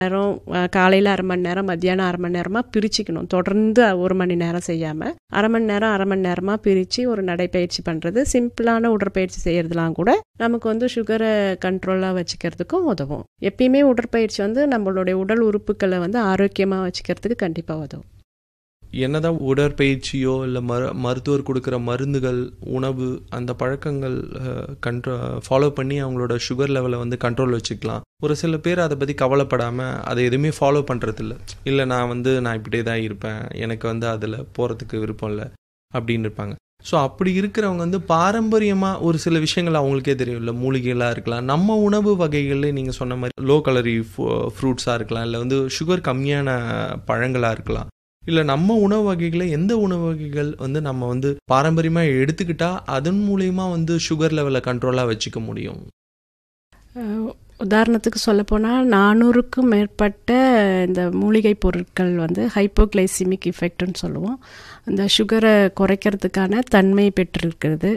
நேரம் காலையில் அரை மணி நேரம் மத்தியானம் அரை மணி நேரமாக பிரிச்சுக்கணும் தொடர்ந்து ஒரு மணி நேரம் செய்யாமல் அரை மணி நேரம் அரை மணி நேரமாக பிரித்து ஒரு நடைப்பயிற்சி பண்ணுறது சிம்பிளான உடற்பயிற்சி செய்கிறதுலாம் கூட நமக்கு வந்து சுகரை கண்ட்ரோலாக வச்சுக்கிறதுக்கும் உதவும் எப்பயுமே உடற்பயிற்சி வந்து நம்மளுடைய உடல் உறுப்புகளை வந்து ஆரோக்கியமாக வச்சுக்கிறதுக்கு கண்டிப்பாக உதவும் என்னதான் உடற்பயிற்சியோ இல்லை மரு மருத்துவர் கொடுக்குற மருந்துகள் உணவு அந்த பழக்கங்கள் கண்ட்ரோ ஃபாலோ பண்ணி அவங்களோட சுகர் லெவலை வந்து கண்ட்ரோல் வச்சுக்கலாம் ஒரு சில பேர் அதை பற்றி கவலைப்படாமல் அதை எதுவுமே ஃபாலோ பண்ணுறதில்ல இல்லை நான் வந்து நான் இப்படியே தான் இருப்பேன் எனக்கு வந்து அதில் போகிறதுக்கு விருப்பம் இல்லை அப்படின்னு இருப்பாங்க ஸோ அப்படி இருக்கிறவங்க வந்து பாரம்பரியமாக ஒரு சில விஷயங்கள் அவங்களுக்கே தெரியும் இல்லை மூலிகைகளாக இருக்கலாம் நம்ம உணவு வகைகளில் நீங்கள் சொன்ன மாதிரி லோ கலரி ஃப்ரூட்ஸாக இருக்கலாம் இல்லை வந்து சுகர் கம்மியான பழங்களாக இருக்கலாம் இல்லை நம்ம உணவு வகைகளை எந்த உணவு வகைகள் வந்து நம்ம வந்து பாரம்பரியமாக எடுத்துக்கிட்டா அதன் மூலயமா வந்து சுகர் லெவலை கண்ட்ரோலாக வச்சுக்க முடியும் உதாரணத்துக்கு சொல்லப்போனால் நானூறுக்கும் மேற்பட்ட இந்த மூலிகை பொருட்கள் வந்து ஹைப்போகிளைசிமிக் இஃபெக்ட்னு சொல்லுவோம் அந்த சுகரை குறைக்கிறதுக்கான தன்மை பெற்றிருக்கிறது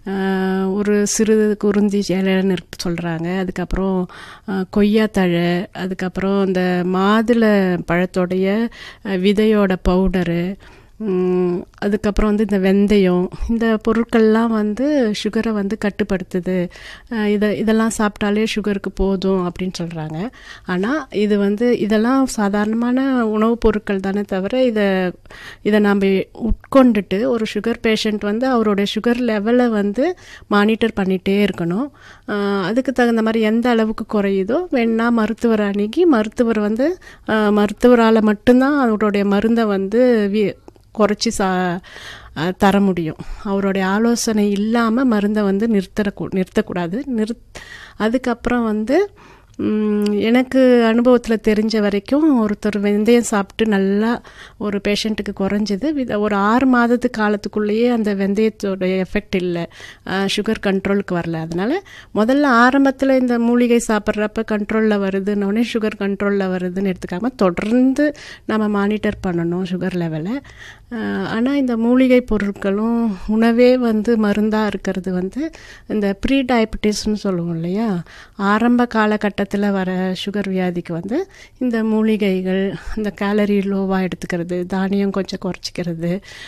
ஒரு சிறு குருந்தி இலைன்னு சொல்கிறாங்க அதுக்கப்புறம் கொய்யாத்தழை அதுக்கப்புறம் இந்த மாதுளை பழத்தோடைய விதையோட பவுடரு அதுக்கப்புறம் வந்து இந்த வெந்தயம் இந்த பொருட்கள்லாம் வந்து சுகரை வந்து கட்டுப்படுத்துது இதை இதெல்லாம் சாப்பிட்டாலே சுகருக்கு போதும் அப்படின்னு சொல்கிறாங்க ஆனால் இது வந்து இதெல்லாம் சாதாரணமான உணவுப் பொருட்கள் தானே தவிர இதை இதை நாம் உட்கொண்டுட்டு ஒரு சுகர் பேஷண்ட் வந்து அவருடைய சுகர் லெவலை வந்து மானிட்டர் பண்ணிகிட்டே இருக்கணும் அதுக்கு தகுந்த மாதிரி எந்த அளவுக்கு குறையுதோ வேணா மருத்துவர் அணுகி மருத்துவர் வந்து மருத்துவரால் மட்டும்தான் அவருடைய மருந்தை வந்து குறைச்சி சா தர முடியும் அவருடைய ஆலோசனை இல்லாமல் மருந்தை வந்து நிறுத்தற நிறுத்தக்கூடாது நிறுத் அதுக்கப்புறம் வந்து எனக்கு அனுபவத்தில் தெரிஞ்ச வரைக்கும் ஒருத்தர் வெந்தயம் சாப்பிட்டு நல்லா ஒரு பேஷண்ட்டுக்கு குறைஞ்சது ஒரு ஆறு மாதத்து காலத்துக்குள்ளேயே அந்த வெந்தயத்தோடைய எஃபெக்ட் இல்லை சுகர் கண்ட்ரோலுக்கு வரல அதனால் முதல்ல ஆரம்பத்தில் இந்த மூலிகை சாப்பிட்றப்ப கண்ட்ரோலில் வருதுன்னொடனே சுகர் கண்ட்ரோலில் வருதுன்னு எடுத்துக்காமல் தொடர்ந்து நம்ம மானிட்டர் பண்ணணும் சுகர் லெவலை ஆனால் இந்த மூலிகை பொருட்களும் உணவே வந்து மருந்தாக இருக்கிறது வந்து இந்த ப்ரீ டயபிட்டிஸ்னு சொல்லுவோம் இல்லையா ஆரம்ப காலகட்டத்தில் வர சுகர் வியாதிக்கு வந்து இந்த மூலிகைகள் இந்த கேலரி லோவாக எடுத்துக்கிறது தானியம் கொஞ்சம் குறைச்சிக்கிறது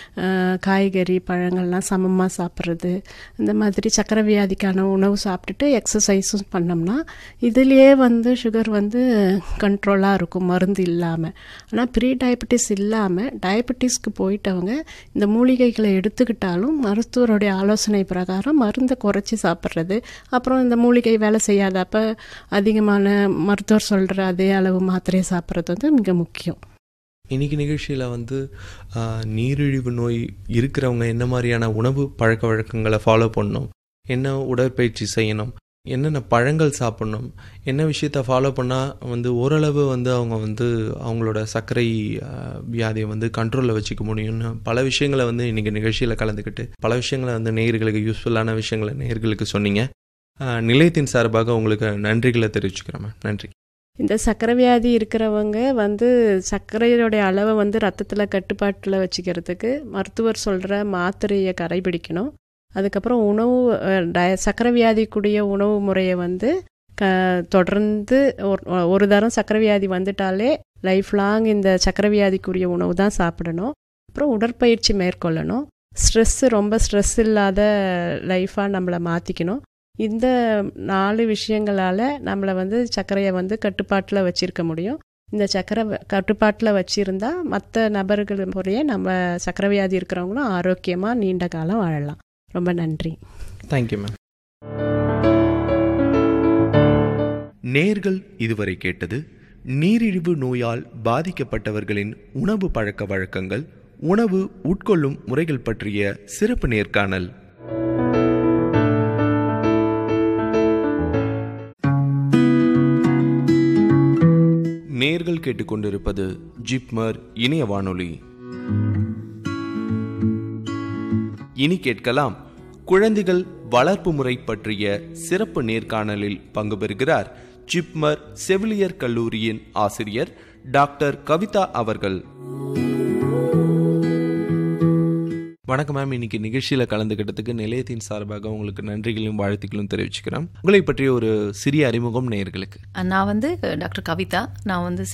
காய்கறி பழங்கள்லாம் சமமாக சாப்பிட்றது இந்த மாதிரி சக்கரை வியாதிக்கான உணவு சாப்பிட்டுட்டு எக்ஸசைஸும் பண்ணோம்னா இதுலேயே வந்து சுகர் வந்து கண்ட்ரோலாக இருக்கும் மருந்து இல்லாமல் ஆனால் ப்ரீ டயபிட்டிஸ் இல்லாமல் டயபிட்டிஸ்க்கு போயிட்டவங்க இந்த மூலிகைகளை எடுத்துக்கிட்டாலும் மருத்துவருடைய ஆலோசனை பிரகாரம் மருந்தை குறைச்சி சாப்பிட்றது அப்புறம் இந்த மூலிகை வேலை செய்யாத அப்போ அதிகமான மருத்துவர் சொல்கிற அதே அளவு மாத்திரையை சாப்பிட்றது வந்து மிக முக்கியம் இன்னைக்கு நிகழ்ச்சியில் வந்து நீரிழிவு நோய் இருக்கிறவங்க என்ன மாதிரியான உணவு பழக்க வழக்கங்களை ஃபாலோ பண்ணணும் என்ன உடற்பயிற்சி செய்யணும் என்னென்ன பழங்கள் சாப்பிட்ணும் என்ன விஷயத்த ஃபாலோ பண்ணால் வந்து ஓரளவு வந்து அவங்க வந்து அவங்களோட சர்க்கரை வியாதியை வந்து கண்ட்ரோலில் வச்சுக்க முடியும்னு பல விஷயங்களை வந்து இன்றைக்கி நிகழ்ச்சியில் கலந்துக்கிட்டு பல விஷயங்களை வந்து நேயர்களுக்கு யூஸ்ஃபுல்லான விஷயங்களை நேயர்களுக்கு சொன்னீங்க நிலையத்தின் சார்பாக உங்களுக்கு நன்றிகளை தெரிவிச்சுக்கிறேன் நன்றி இந்த சர்க்கரை வியாதி இருக்கிறவங்க வந்து சர்க்கரையோடைய அளவை வந்து ரத்தத்தில் கட்டுப்பாட்டில் வச்சுக்கிறதுக்கு மருத்துவர் சொல்கிற மாத்திரையை கடைபிடிக்கணும் அதுக்கப்புறம் உணவு டய சக்கரை வியாதிக்குரிய உணவு முறையை வந்து க தொடர்ந்து ஒரு தரம் சக்கரை வியாதி வந்துட்டாலே லைஃப் லாங் இந்த சக்கரை வியாதிக்குரிய உணவு தான் சாப்பிடணும் அப்புறம் உடற்பயிற்சி மேற்கொள்ளணும் ஸ்ட்ரெஸ்ஸு ரொம்ப ஸ்ட்ரெஸ் இல்லாத லைஃபாக நம்மளை மாற்றிக்கணும் இந்த நாலு விஷயங்களால் நம்மளை வந்து சர்க்கரையை வந்து கட்டுப்பாட்டில் வச்சுருக்க முடியும் இந்த சக்கரை கட்டுப்பாட்டில் வச்சுருந்தா மற்ற நபர்கள் முறையே நம்ம சக்கரை வியாதி இருக்கிறவங்களும் ஆரோக்கியமாக நீண்ட காலம் வாழலாம் ரொம்ப நன்றி தேங்க்யூ மேம் நேர்கள் இதுவரை கேட்டது நீரிழிவு நோயால் பாதிக்கப்பட்டவர்களின் உணவு பழக்க வழக்கங்கள் உணவு உட்கொள்ளும் முறைகள் பற்றிய சிறப்பு நேர்காணல் நேர்கள் கேட்டுக்கொண்டிருப்பது ஜிப்மர் இணைய வானொலி இனி கேட்கலாம் குழந்தைகள் வளர்ப்பு முறை பற்றிய சிறப்பு நேர்காணலில் பங்கு பெறுகிறார் ஜிப்மர் செவிலியர் கல்லூரியின் ஆசிரியர் டாக்டர் கவிதா அவர்கள் வணக்கம் மேம் இன்னைக்கு நிகழ்ச்சியில் கலந்துக்கிட்டதுக்கு நிலையத்தின் சார்பாக உங்களுக்கு நன்றிகளும் வாழ்த்துக்களும் தெரிவிச்சுக்கிறேன் உங்களை பற்றிய ஒரு சிறிய அறிமுகம் நேயர்களுக்கு நான் வந்து டாக்டர் கவிதா நான் வந்து